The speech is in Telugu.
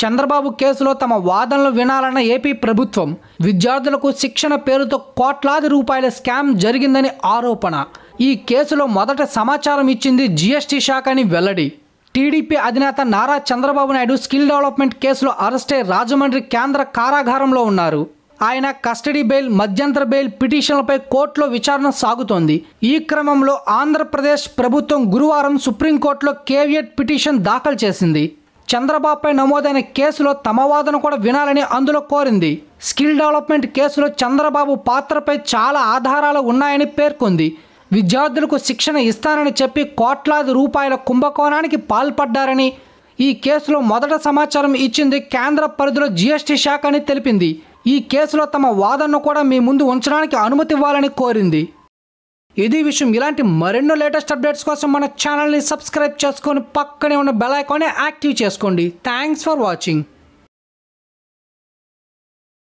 చంద్రబాబు కేసులో తమ వాదనలు వినాలన్న ఏపీ ప్రభుత్వం విద్యార్థులకు శిక్షణ పేరుతో కోట్లాది రూపాయల స్కామ్ జరిగిందని ఆరోపణ ఈ కేసులో మొదట సమాచారం ఇచ్చింది జీఎస్టీ శాఖ అని వెల్లడి టీడీపీ అధినేత నారా చంద్రబాబు నాయుడు స్కిల్ డెవలప్మెంట్ కేసులో అరెస్టై రాజమండ్రి కేంద్ర కారాగారంలో ఉన్నారు ఆయన కస్టడీ బెయిల్ మధ్యంతర బెయిల్ పిటిషన్లపై కోర్టులో విచారణ సాగుతోంది ఈ క్రమంలో ఆంధ్రప్రదేశ్ ప్రభుత్వం గురువారం సుప్రీంకోర్టులో కేవియట్ పిటిషన్ దాఖలు చేసింది చంద్రబాబుపై నమోదైన కేసులో తమ వాదన కూడా వినాలని అందులో కోరింది స్కిల్ డెవలప్మెంట్ కేసులో చంద్రబాబు పాత్రపై చాలా ఆధారాలు ఉన్నాయని పేర్కొంది విద్యార్థులకు శిక్షణ ఇస్తానని చెప్పి కోట్లాది రూపాయల కుంభకోణానికి పాల్పడ్డారని ఈ కేసులో మొదట సమాచారం ఇచ్చింది కేంద్ర పరిధిలో జీఎస్టీ శాఖ అని తెలిపింది ఈ కేసులో తమ వాదనను కూడా మీ ముందు ఉంచడానికి అనుమతి ఇవ్వాలని కోరింది ఇది విషయం ఇలాంటి మరెన్నో లేటెస్ట్ అప్డేట్స్ కోసం మన ఛానల్ని సబ్స్క్రైబ్ చేసుకొని పక్కనే ఉన్న బెల్ ఐకాన్ని యాక్టివ్ చేసుకోండి థ్యాంక్స్ ఫర్ వాచింగ్